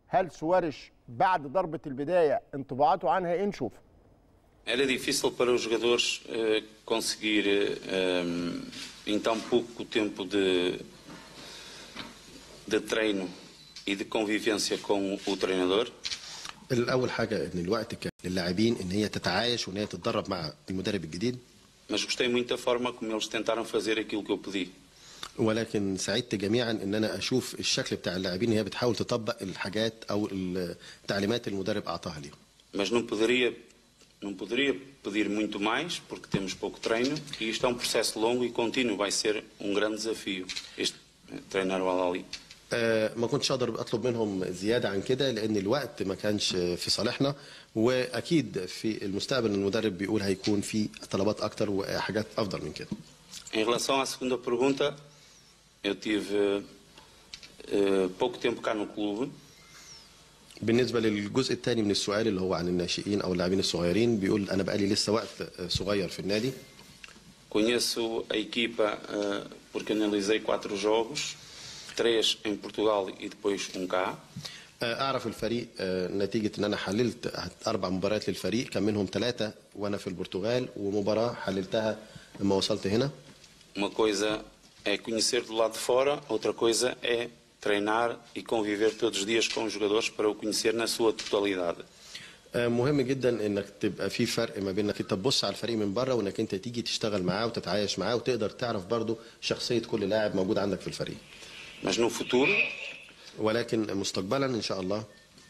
هل سوارش بعد ضربه البدايه انطباعاته عنها ايه نشوف Era difícil para os jogadores eh, conseguir, eh, em tão pouco tempo de, de treino e de convivência com o treinador, الاول حاجه ان الوقت كان للاعبين ان هي تتعايش وان هي تتدرب مع المدرب الجديد mas gostei muito da forma como eles tentaram fazer aquilo que eu pedi. ولكن سعدت جميعا ان انا اشوف الشكل بتاع اللاعبين هي بتحاول تطبق الحاجات او التعليمات اللي المدرب اعطاها ليهم Mas não poderia, não poderia pedir muito mais, porque temos pouco treino, e isto é um processo longo e contínuo, vai ser um grande desafio, este eh, treinar o Al-Ali. آه، ما كنتش اقدر اطلب منهم زياده عن كده لان الوقت ما كانش في صالحنا واكيد في المستقبل المدرب بيقول هيكون في طلبات اكتر وحاجات افضل من كده Em relação à segunda pergunta, eu tive eh, pouco tempo cá no clube, بالنسبه للجزء الثاني من السؤال اللي هو عن الناشئين او اللاعبين الصغيرين بيقول انا بقالي لسه وقت آه، صغير في النادي conheço a equipa eh, porque analisei quatro jogos, três em Portugal e depois um cá. آه، اعرف الفريق آه، نتيجه ان انا حللت اربع مباريات للفريق كان منهم ثلاثه وانا في البرتغال ومباراه حللتها لما وصلت هنا Uma coisa é conhecer do lado de fora, outra coisa é treinar e conviver todos os dias com os jogadores para o conhecer na sua totalidade. آه، مهم جدا انك تبقى في فرق ما بين انك انت تبص على الفريق من بره وانك انت تيجي تشتغل معاه وتتعايش معاه وتقدر تعرف برضو شخصيه كل لاعب موجود عندك في الفريق Mas no futuro, ولكن مستقبلا ان شاء الله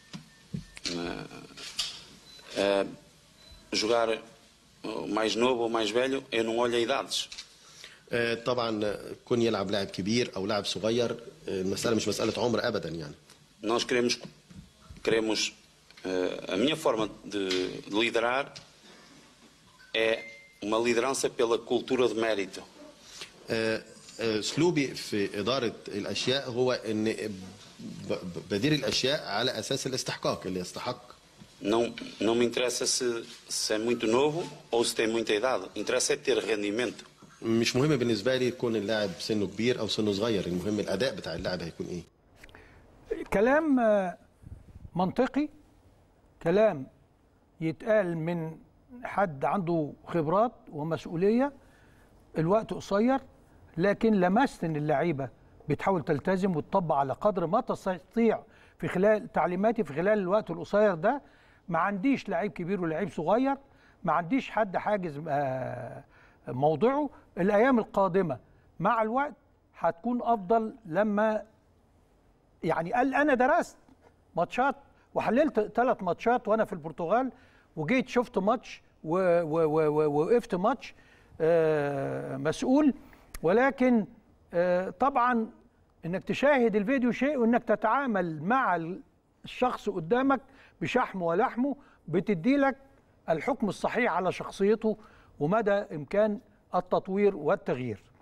eh, jogar o mais novo ou mais velho, eu não olho a idades. آه، طبعا آه، كون يلعب لاعب كبير او لاعب صغير آه، المساله مش مساله عمر ابدا يعني Nós queremos, queremos eh, a minha forma de, de liderar é uma liderança pela cultura de mérito. آه، آه، اسلوبي في اداره الاشياء هو ان ب- ب- بدير الاشياء على اساس الاستحقاق اللي يستحق Não, não me interessa se, se é muito novo ou se tem muita idade. Interessa é ter rendimento. مش مهم بالنسبه لي يكون اللاعب سنه كبير او سنه صغير المهم الاداء بتاع اللاعب هيكون ايه كلام آه، منطقي كلام يتقال من حد عنده خبرات ومسؤوليه الوقت قصير لكن لمست ان اللعيبه بتحاول تلتزم وتطبق على قدر ما تستطيع في خلال تعليماتي في خلال الوقت القصير ده ما عنديش لعيب كبير ولعيب صغير ما عنديش حد حاجز آه، موضعه الايام القادمه مع الوقت هتكون افضل لما يعني قال انا درست ماتشات وحللت ثلاث ماتشات وانا في البرتغال وجيت شفت ماتش و- و- و- و- ووقفت ماتش آه، مسؤول ولكن آه، طبعا انك تشاهد الفيديو شيء وانك تتعامل مع الشخص قدامك بشحمه ولحمه بتدي لك الحكم الصحيح على شخصيته ومدى امكان التطوير والتغيير